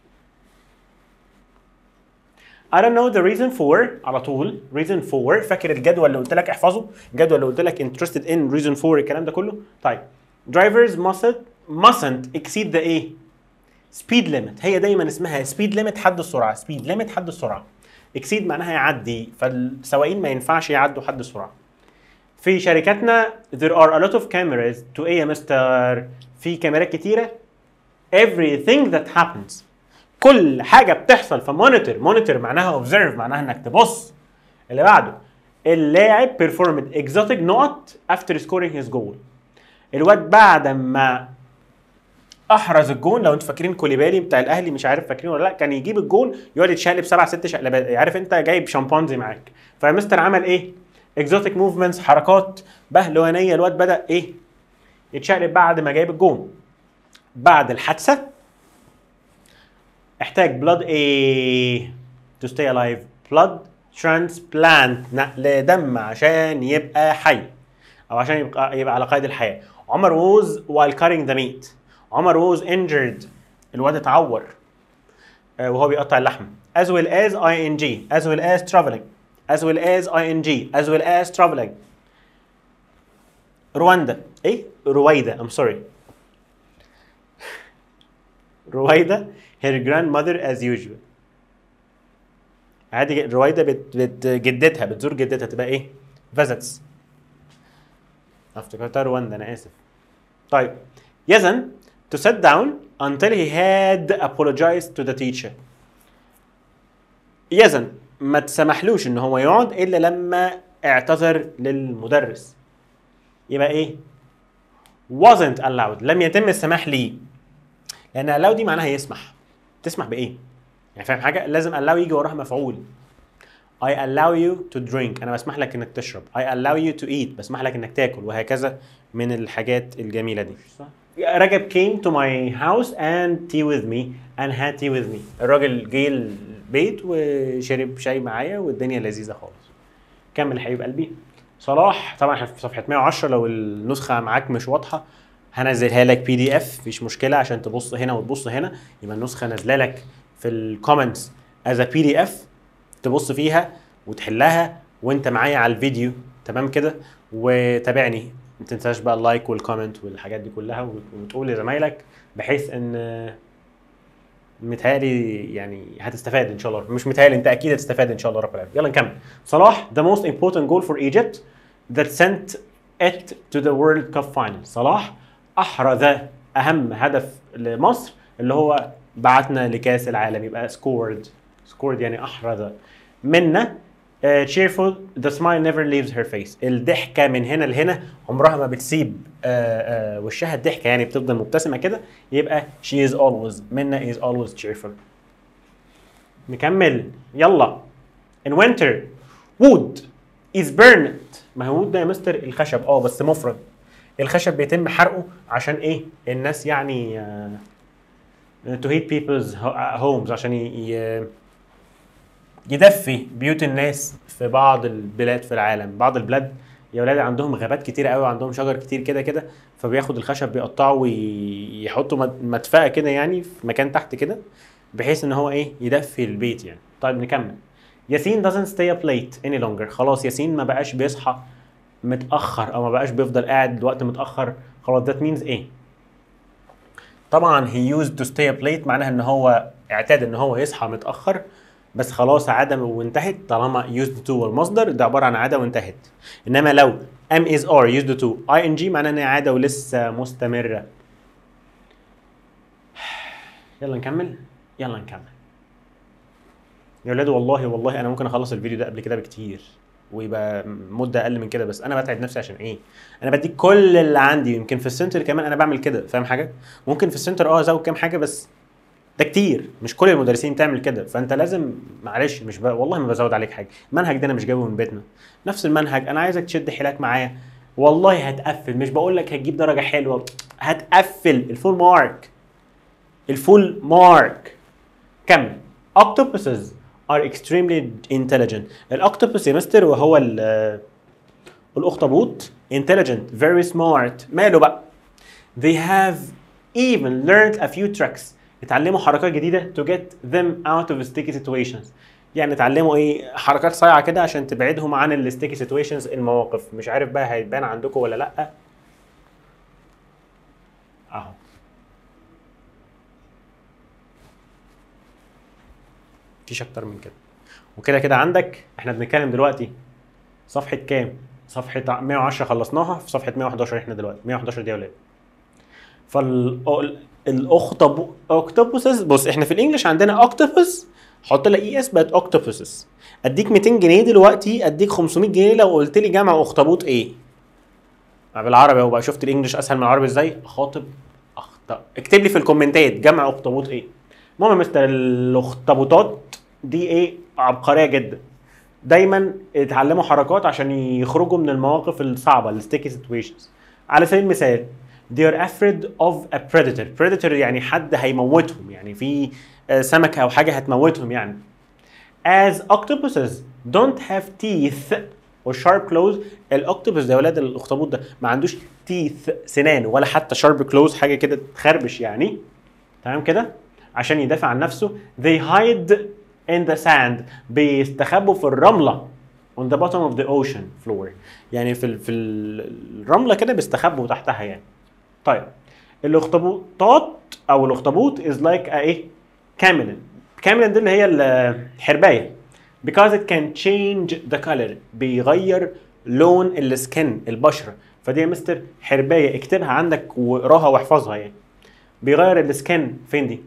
I don't know the reason for على طول reason for فاكر الجدول اللي قلت لك احفظه الجدول اللي قلت لك interested in reason for الكلام ده كله طيب drivers mustn't mustn't exceed the ايه speed limit هي دايما اسمها speed limit حد السرعه speed limit حد السرعه exceed معناها يعدي فالسواقين ما ينفعش يعدوا حد السرعه في شركاتنا there are a lot of cameras to ايه يا مستر في كاميرات كتيره everything that happens كل حاجه بتحصل فمونيتور مونيتور معناها observe معناها انك تبص اللي بعده اللاعب performed exotic نقط after scoring his goal الواد بعد ما احرز الجون لو انتوا فاكرين كوليبالي بتاع الاهلي مش عارف فاكرين ولا لا كان يجيب الجون يقعد يتشقلب سبع ست شقلبات عارف انت جايب شامبانزي معاك فمستر عمل ايه اكزوتيك موفمنتس حركات بهلوانيه الواد بدا ايه يتشقلب بعد ما جايب الجون بعد الحادثه احتاج بلاد ايه تو ستي الايف بلاد ترانسبلانت نقل دم عشان يبقى حي او عشان يبقى يبقى على قيد الحياه عمر ووز while cutting the meat عمر ووز injured الواد اتعور آه، وهو بيقطع اللحم as well as ing as well as traveling as well as ing as well as traveling رواندا ايه رويدا I'm sorry رويدا her grandmother as usual عادي جدا. رويدا بت, بت جدتها بتزور جدتها تبقى ايه visits افتكرتها رواندا انا اسف طيب يزن to sit down until he had apologized to the teacher يزن ما تسمحلوش ان هو يقعد الا لما اعتذر للمدرس يبقى ايه wasn't allowed لم يتم السماح لي لان allow دي معناها يسمح تسمح بايه يعني فاهم حاجه لازم allow يجي وراها مفعول I allow you to drink انا بسمح لك انك تشرب I allow you to eat بسمح لك انك تاكل وهكذا من الحاجات الجميله دي رجب came to my house and tea with me and had tea with me الراجل جه البيت وشرب شاي معايا والدنيا لذيذه خالص كمل يا حبيب قلبي صلاح طبعا احنا في صفحه 110 لو النسخه معاك مش واضحه هنزلها لك بي دي اف مفيش مشكله عشان تبص هنا وتبص هنا يبقى النسخه نازله لك في الكومنتس از بي دي اف تبص فيها وتحلها وانت معايا على الفيديو تمام كده وتابعني ما تنساش بقى اللايك والكومنت والحاجات دي كلها وت- وتقول لزمايلك بحيث ان متهيألي يعني هتستفاد ان شاء الله مش متهيألي انت اكيد هتستفاد ان شاء الله رب العالمين يلا نكمل صلاح the most important goal for Egypt that sent it to the World Cup final صلاح احرز اهم هدف لمصر اللي هو بعتنا لكاس العالم يبقى scored scored يعني احرز منا uh, cheerful the smile never leaves her face الضحكه من هنا لهنا عمرها ما بتسيب uh, uh, وشها الضحكه يعني بتفضل مبتسمه كده يبقى she is always منا is always cheerful نكمل يلا in winter wood is burned ما هو wood ده يا مستر الخشب اه بس مفرد الخشب بيتم حرقه عشان ايه الناس يعني uh, to heat people's ho- homes عشان ي- ي- يدفي بيوت الناس في بعض البلاد في العالم بعض البلاد يا ولاد عندهم غابات كتير قوي وعندهم شجر كتير كده كده فبياخد الخشب بيقطعه ويحطه مد- مدفأة كده يعني في مكان تحت كده بحيث ان هو ايه يدفي البيت يعني طيب نكمل ياسين doesn't stay up late any longer خلاص ياسين ما بقاش بيصحى متأخر او ما بقاش بيفضل قاعد لوقت متأخر خلاص that means ايه طبعا he used to stay up late معناها ان هو اعتاد ان هو يصحى متأخر بس خلاص عادة وانتهت طالما used to والمصدر ده عبارة عن عادة وانتهت انما لو am is are used to ing معناها ان هي عادة ولسه مستمرة يلا نكمل يلا نكمل يا ولاد والله والله انا ممكن اخلص الفيديو ده قبل كده بكتير ويبقى مده اقل من كده بس انا بتعب نفسي عشان ايه انا بديك كل اللي عندي يمكن في السنتر كمان انا بعمل كده فاهم حاجه ممكن في السنتر اه ازود كام حاجه بس ده كتير مش كل المدرسين بتعمل كده فانت لازم معلش مش ب... والله ما بزود عليك حاجه المنهج ده انا مش جايبه من بيتنا نفس المنهج انا عايزك تشد حيلك معايا والله هتقفل مش بقول لك هتجيب درجه حلوه هتقفل الفول مارك الفول مارك كمل octopuses are extremely intelligent الاكتوبوس يا مستر وهو ال- الاخطبوط intelligent very smart ماله بقى they have even learned a few tricks اتعلموا حركات جديده to get them out of sticky situations يعني اتعلموا ايه حركات صايعه كده عشان تبعدهم عن الستيكي سيتويشنز المواقف مش عارف بقى هيتبان عندكم ولا لا اهو مفيش اكتر من كده وكده كده عندك احنا بنتكلم دلوقتي صفحه كام صفحه 110 خلصناها في صفحه 111 احنا دلوقتي 111 دي يا ولاد فال الاخطب اوكتوبوسز بص احنا في الانجليش عندنا اوكتوبوس حط لها اي اس بقت اوكتوبوسز اديك 200 جنيه دلوقتي اديك 500 جنيه لو قلت لي جمع اخطبوط ايه بالعربي اهو بقى شفت الانجليش اسهل من العربي ازاي خاطب اخطا اكتب لي في الكومنتات جمع اخطبوط ايه المهم يا مستر الاخطبوطات دي ايه عبقريه جدا دايما اتعلموا حركات عشان يخرجوا من المواقف الصعبه الستيكي سيتويشنز على سبيل المثال they are afraid of a predator predator يعني حد هيموتهم يعني في آه، سمكه او حاجه هتموتهم يعني as octopuses don't have teeth or sharp claws الاوكتوبس ده يا ولاد الاخطبوط ده ما عندوش teeth سنان ولا حتى sharp claws حاجه كده تخربش يعني تمام كده عشان يدافع عن نفسه they hide in the sand بيستخبوا في الرمله on the bottom of the ocean floor يعني في ال- في ال- الرمله كده بيستخبوا تحتها يعني طيب الاخطبوطات او الاخطبوط is like a ايه chameleon chameleon دي اللي هي الحربايه because it can change the color بيغير لون السكن البشره فدي يا مستر حربايه اكتبها عندك واقراها واحفظها يعني بيغير السكن فين دي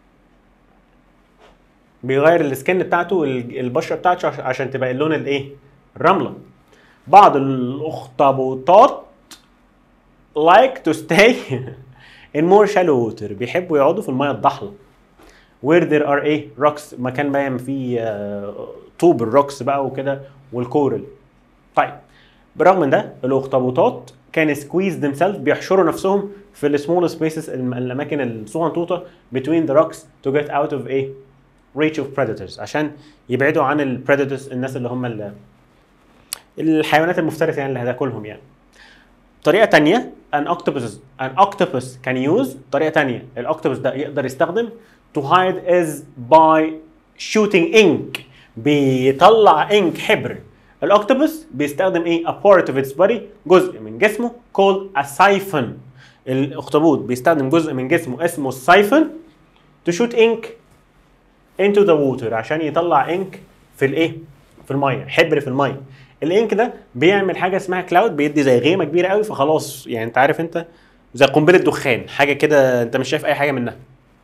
بيغير السكن بتاعته ال- البشره بتاعته عش- عشان تبقى اللون الايه الرمله بعض الاخطبوطات like to stay in more shallow water بيحبوا يقعدوا في الميه الضحله where there are ايه rocks مكان بقى فيه آه، طوب الروكس بقى وكده والكورل طيب بالرغم من ده الاخطبوطات كان سكويز themselves بيحشروا نفسهم في السمول سبيسز الاماكن الصغنطوطه between the rocks to get out of a reach of predators عشان يبعدوا عن البريدتورز الناس اللي هم ال- الحيوانات المفترسه يعني اللي هتاكلهم يعني طريقه تانية an octopus an octopus can use طريقه تانية الاوكتوبس ده يقدر يستخدم to hide is by shooting ink بيطلع ink حبر الاوكتوبس بيستخدم ايه a part of its body جزء من جسمه called a siphon الاخطبوط بيستخدم جزء من جسمه اسمه السايفون to shoot ink into the water عشان يطلع انك في الايه في الميه حبر في الميه الانك ده بيعمل حاجه اسمها كلاود بيدي زي غيمه كبيره قوي فخلاص يعني انت عارف انت زي قنبله دخان حاجه كده انت مش شايف اي حاجه منها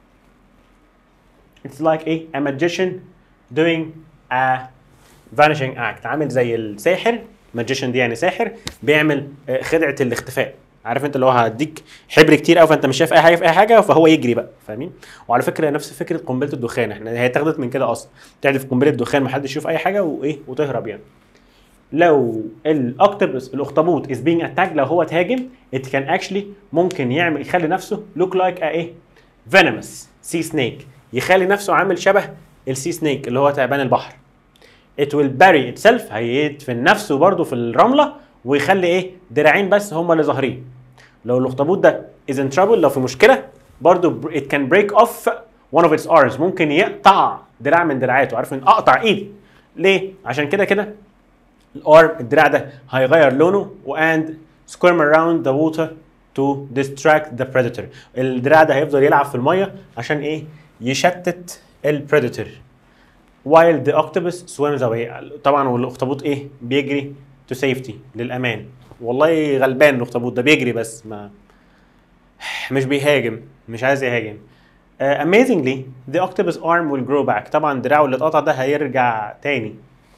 It's like a, a magician doing a vanishing act عامل زي الساحر magician دي يعني ساحر بيعمل آه، خدعه الاختفاء عارف انت اللي هو هديك حبر كتير قوي فانت مش شايف اي حاجه في اي حاجه فهو يجري بقى فاهمين وعلى فكره نفس فكره قنبله الدخان احنا هي اتاخدت من كده اصلا تحدف قنبله دخان محدش يشوف اي حاجه وايه وتهرب يعني لو الاوكتوبس الاخطبوط از بينج اتاك لو هو اتهاجم ات كان اكشلي ممكن يعمل يخلي نفسه لوك لايك ايه فينومس سي سنيك يخلي نفسه عامل شبه السي سنيك اللي هو تعبان البحر it will bury itself هيدفن نفسه برضه في الرمله ويخلي ايه دراعين بس هم اللي ظاهرين لو الاخطبوط ده is in trouble لو في مشكله برضه it can break off one of its arms ممكن يقطع دراع من دراعاته عارف ان اقطع ايدي ليه عشان كده كده الارم الدراع ده هيغير لونه واند squirm around the water to distract the predator الدراع ده هيفضل يلعب في الميه عشان ايه يشتت البريدتور while the octopus swims away طبعا والاخطبوط ايه بيجري to safety للامان والله غلبان الاخطبوط ده بيجري بس ما مش بيهاجم مش عايز يهاجم uh, amazingly the octopus arm will grow back طبعا دراعه اللي اتقطع ده هيرجع تاني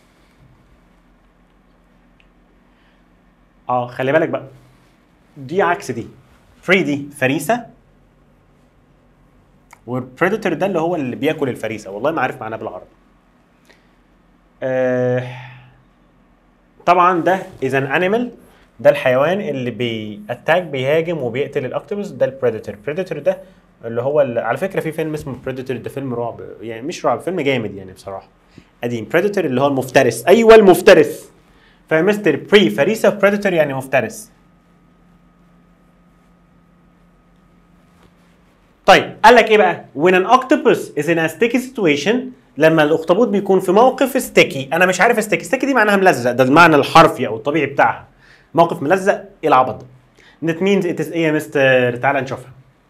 اه خلي بالك بقى دي عكس دي فري دي فريسه والبريدتور ده اللي هو اللي بياكل الفريسه والله ما عارف معناه بالعربي آه طبعا ده اذا انيمال ده الحيوان اللي بيأتاك بيهاجم وبيقتل الاكتوبس ده البريدتور البريدتور ده اللي هو اللي على فكره في فيلم اسمه بريدتور ده فيلم رعب يعني مش رعب فيلم جامد يعني بصراحه قديم بريدتور اللي هو المفترس ايوه المفترس فمستر بري فريسه بريدتور يعني مفترس طيب قال لك ايه بقى when an octopus is in a sticky situation لما الاخطبوط بيكون في موقف ستيكي انا مش عارف ستيكي ستيكي دي معناها ملزق ده المعنى الحرفي او الطبيعي بتاعها موقف ملزق ايه العبط ده that means it is ايه يا مستر تعالى نشوفها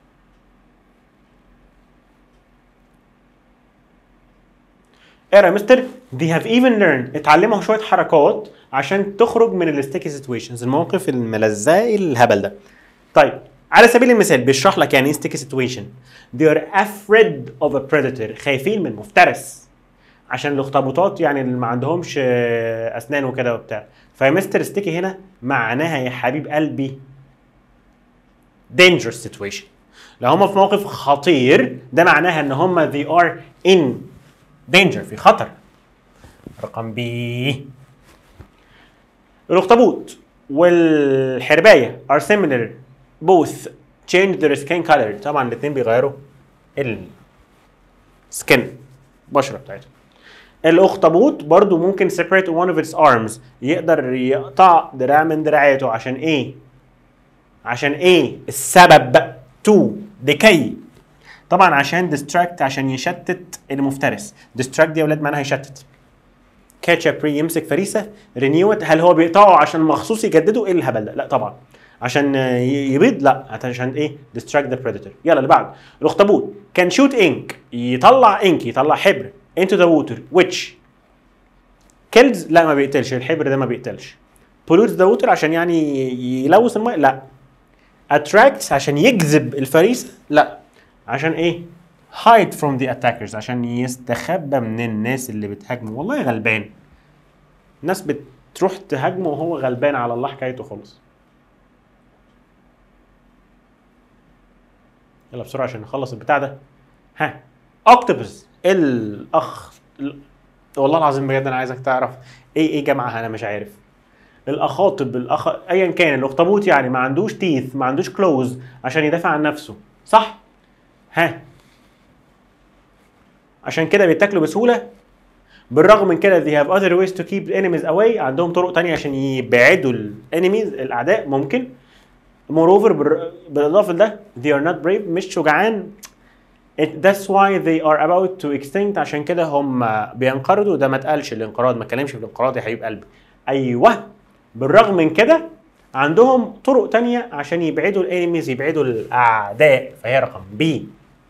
ايه يا مستر they have even learned اتعلموا شويه حركات عشان تخرج من الستيكي سيتويشنز المواقف الملزقه الهبل ده طيب على سبيل المثال بيشرح لك يعني ايه ستيكي سيتويشن they are afraid of a predator خايفين من مفترس عشان الاخطبوطات يعني اللي ما عندهمش آه، اسنان وكده وبتاع فمستر ستيكي هنا معناها يا حبيب قلبي dangerous situation لو هم في موقف خطير ده معناها ان هم they are in danger في خطر رقم بي الاخطبوط والحربايه are similar both change their skin color طبعا الاثنين بيغيروا السكن البشره بتاعتهم الاخطبوط برضو ممكن separate one of its arms يقدر يقطع دراع من دراعاته عشان ايه عشان ايه السبب تو لكي طبعا عشان distract عشان يشتت المفترس distract دي يا اولاد معناها يشتت كاتش بري يمسك فريسه رينيوت هل هو بيقطعه عشان مخصوص يجدده ايه الهبل ده لا طبعا عشان ي- يبيض لا عشان ايه distract the predator يلا اللي بعده الاخطبوط كان شوت انك يطلع انك يطلع حبر into the water which kills لا ما بيقتلش الحبر ده ما بيقتلش pollutes the water عشان يعني يلوث الماء لا attracts عشان يجذب الفريسه لا عشان ايه hide from the attackers عشان يستخبى من الناس اللي بتهاجمه والله غلبان ناس بتروح تهاجمه وهو غلبان على الله حكايته خالص يلا بسرعه عشان نخلص البتاع ده ها اوكتوبس الاخ ال- والله العظيم بجد انا عايزك تعرف ايه ايه جمعها انا مش عارف الاخاطب الاخ ايا كان الاخطبوط يعني ما عندوش تيث ما عندوش كلوز عشان يدافع عن نفسه صح ها عشان كده بيتاكلوا بسهوله بالرغم من كده they have other ways to keep the enemies away عندهم طرق تانية عشان يبعدوا الانيميز الاعداء ممكن moreover بال- بالاضافه لده they are not brave مش شجعان It, that's why they are about to extinct عشان كده هم بينقرضوا ده ما اتقالش الانقراض ما اتكلمش في الانقراض يا حبيب قلبي ايوه بالرغم من كده عندهم طرق تانية عشان يبعدوا الانيميز يبعدوا الاعداء فهي رقم بي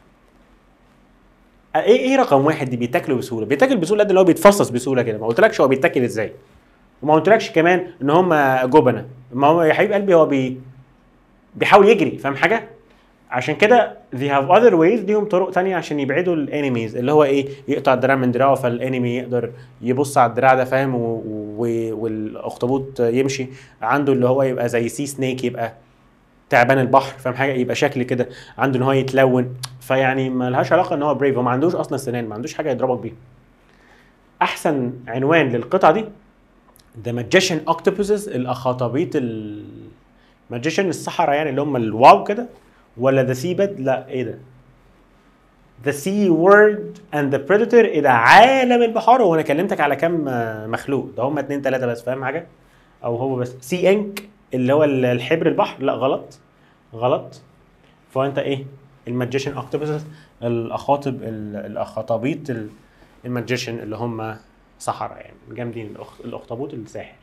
ايه ايه رقم واحد دي بيتاكلوا بسهوله بيتاكل بسهوله ده اللي هو بيتفصص بسهوله كده ما قلتلكش هو بيتاكل ازاي وما قلتلكش كمان ان هم جبنه ما هو يا حبيب قلبي هو بي بيحاول يجري فاهم حاجه عشان كده they have other ways ليهم طرق تانية عشان يبعدوا الانيميز اللي هو ايه يقطع الدراع من دراعه فالانمي يقدر يبص على الدراع ده فاهم و... و... والاخطبوط يمشي عنده اللي هو يبقى زي سي سنيك يبقى تعبان البحر فاهم حاجه يبقى شكل كده عنده ان هو يتلون فيعني ما لهاش علاقه ان هو بريف هو ما عندوش اصلا سنان ما عندوش حاجه يضربك بيها احسن عنوان للقطعه دي The Magician Octopuses الاخاطبيط ال Magician السحرة يعني اللي هم الواو كده ولا ذا سي باد لا ايه ده ذا سي وورد اند ذا بريدتور ايه ده عالم البحار هو انا كلمتك على كام آه، مخلوق ده هم اتنين تلاته بس فاهم حاجه او هو بس سي انك اللي هو ال- الحبر البحر لا غلط غلط فانت ايه الماجيشن اوكتوبسز الاخاطب ال- الاخطابيط ال- الماجيشن اللي هم سحرة يعني جامدين الأخ- الاخطبوط الساحر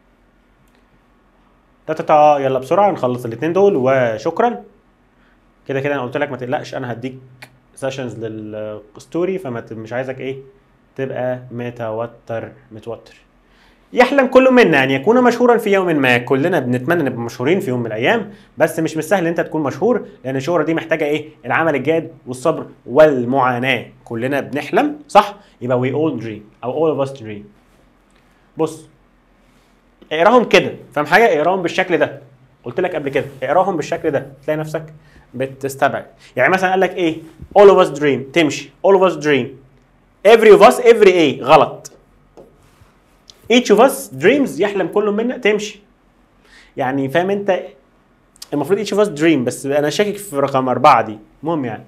تا تا تا يلا بسرعه نخلص الاثنين دول وشكرا كده كده انا قلت لك ما تقلقش انا هديك سيشنز للستوري فما ت- مش عايزك ايه تبقى متوتر متوتر يحلم كل منا ان يكون مشهورا في يوم ما كلنا بنتمنى نبقى مشهورين في يوم من الايام بس مش بالسهل ان انت تكون مشهور لان الشهرة دي محتاجه ايه العمل الجاد والصبر والمعاناه كلنا بنحلم صح يبقى we all dream او all of us dream بص اقراهم كده فاهم حاجه اقراهم بالشكل ده قلت لك قبل كده اقراهم بالشكل ده تلاقي نفسك بتستبعد يعني مثلا قال لك ايه all of us dream تمشي all of us dream every of us every ايه غلط each of us dreams يحلم كل منا تمشي يعني فاهم انت المفروض each of us dream بس انا شاكك في رقم أربعة دي المهم يعني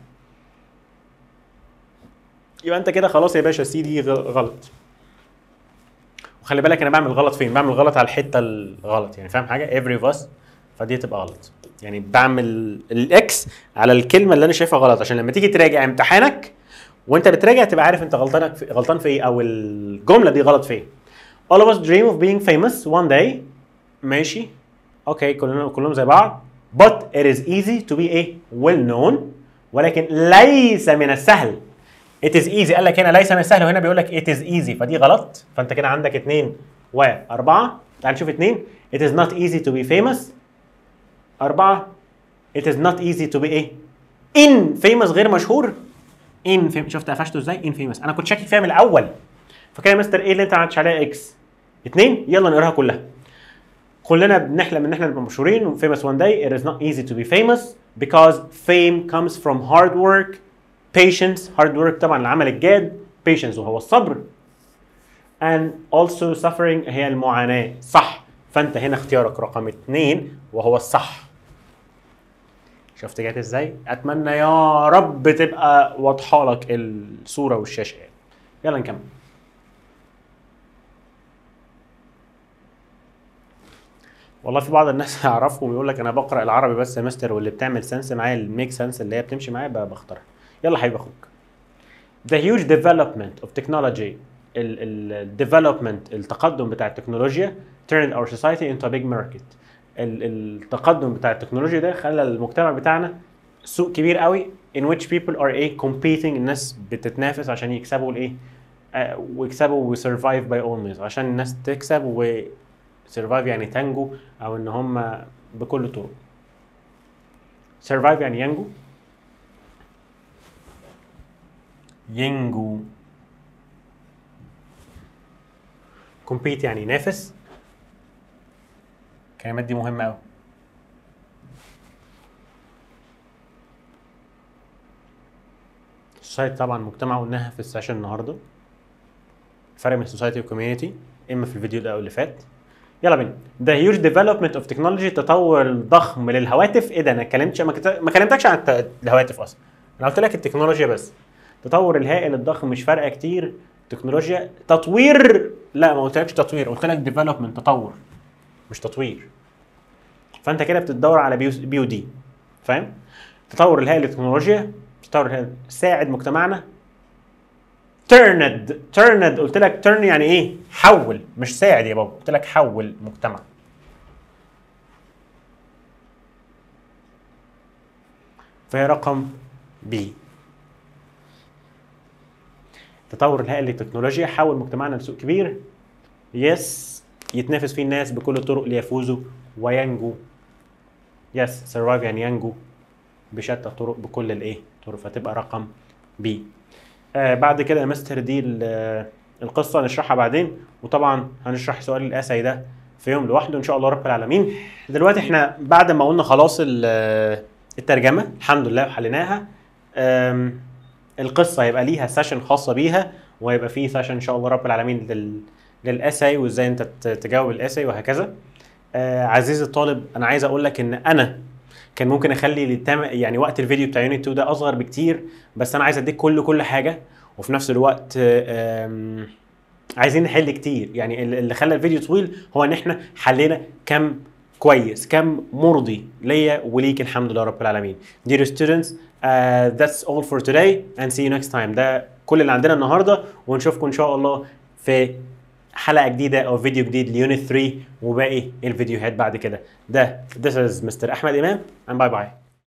يبقى انت كده خلاص يا باشا سي دي غ- غلط وخلي بالك انا بعمل غلط فين بعمل غلط على الحته الغلط يعني فاهم حاجه every of us فدي تبقى غلط يعني بعمل الاكس على الكلمه اللي انا شايفها غلط عشان لما تيجي تراجع امتحانك وانت بتراجع تبقى عارف انت غلطانك في غلطان في ايه او الجمله دي غلط في ايه all of us dream of being famous one day ماشي اوكي كلنا كلهم زي بعض but it is easy to be a well known ولكن ليس من السهل it is easy قال لك هنا ليس من السهل وهنا بيقول لك it is easy فدي غلط فانت كده عندك اثنين واربعه تعال نشوف اثنين it is not easy to be famous أربعة it is not easy to be ايه in famous غير مشهور in famous شفت قفشته ازاي in famous انا كنت شاكك فيها من الاول فكده يا مستر ايه اللي انت ما عملتش عليها اكس اتنين يلا نقراها كلها كلنا بنحلم ان احنا نبقى مشهورين famous one day it is not easy to be famous because fame comes from hard work patience hard work طبعا العمل الجاد patience وهو الصبر and also suffering هي المعاناة صح فانت هنا اختيارك رقم اتنين وهو الصح شفت جات ازاي اتمنى يا رب تبقى واضحه لك الصوره والشاشه يعني يلا نكمل والله في بعض الناس اعرفهم يقول لك انا بقرا العربي بس يا مستر واللي بتعمل سنس معايا الميك سنس اللي هي بتمشي معايا ب- بختارها يلا حبيبي اخوك The huge development of technology ال ال development التقدم بتاع التكنولوجيا turned our society into a big market ال- التقدم بتاع التكنولوجيا ده خلى المجتمع بتاعنا سوق كبير قوي in which people are ايه competing الناس بتتنافس عشان يكسبوا الايه آه، ويكسبوا وسرفايف باي اول مينز عشان الناس تكسب و سرفايف يعني تنجو او ان هم بكل الطرق سرفايف يعني ينجو ينجو كومبيت يعني ينافس الكلمات دي مهمة أوي سوسايتي طبعا مجتمع قلناها في السيشن النهارده فرق بين سوسايتي وكوميونتي اما في الفيديو ده او اللي فات يلا بينا The huge development of technology التطور الضخم للهواتف ايه ده انا اتكلمتش ما كت- ما كلمتكش عن الت- الهواتف اصلا انا قلت لك التكنولوجيا بس التطور الهائل الضخم مش فارقه كتير تكنولوجيا تطوير لا ما قلتلكش تطوير قلت لك ديفلوبمنت تطور مش تطوير فانت كده بتدور على بيو, بيو دي فاهم التطور الهائل للتكنولوجيا التطور الهائل ساعد مجتمعنا ترند ترند قلت لك ترن يعني ايه حول مش ساعد يا بابا قلت لك حول مجتمع فهي رقم بي التطور الهائل للتكنولوجيا حول مجتمعنا لسوق كبير يس يتنافس فيه الناس بكل الطرق ليفوزوا وينجو يس سرفايف يعني ينجو بشتى الطرق بكل الايه طرق فتبقى رقم بي آه بعد كده يا مستر دي ال- آه، القصه نشرحها بعدين وطبعا هنشرح سؤال الاساي ده في يوم لوحده ان شاء الله رب العالمين دلوقتي احنا بعد ما قلنا خلاص ال- آه، الترجمه الحمد لله وحليناها آم، القصه هيبقى ليها سيشن خاصه بيها وهيبقى فيه سيشن ان شاء الله رب العالمين لل للاساي وازاي انت ت- تجاوب الاساي وهكذا آه عزيزي الطالب انا عايز اقول لك ان انا كان ممكن اخلي التم... يعني وقت الفيديو بتاع يونت 2 ده اصغر بكتير بس انا عايز اديك كل كل حاجه وفي نفس الوقت آه، آم، عايزين نحل كتير يعني ال- اللي خلى الفيديو طويل هو ان احنا حلينا كم كويس كم مرضي ليا وليك الحمد لله رب العالمين dear students uh, that's all for today and see you next time ده كل اللي عندنا النهارده ونشوفكم ان شاء الله في حلقه جديده او فيديو جديد ليونت 3 وباقي الفيديوهات بعد كده ده this is مستر احمد امام and باي باي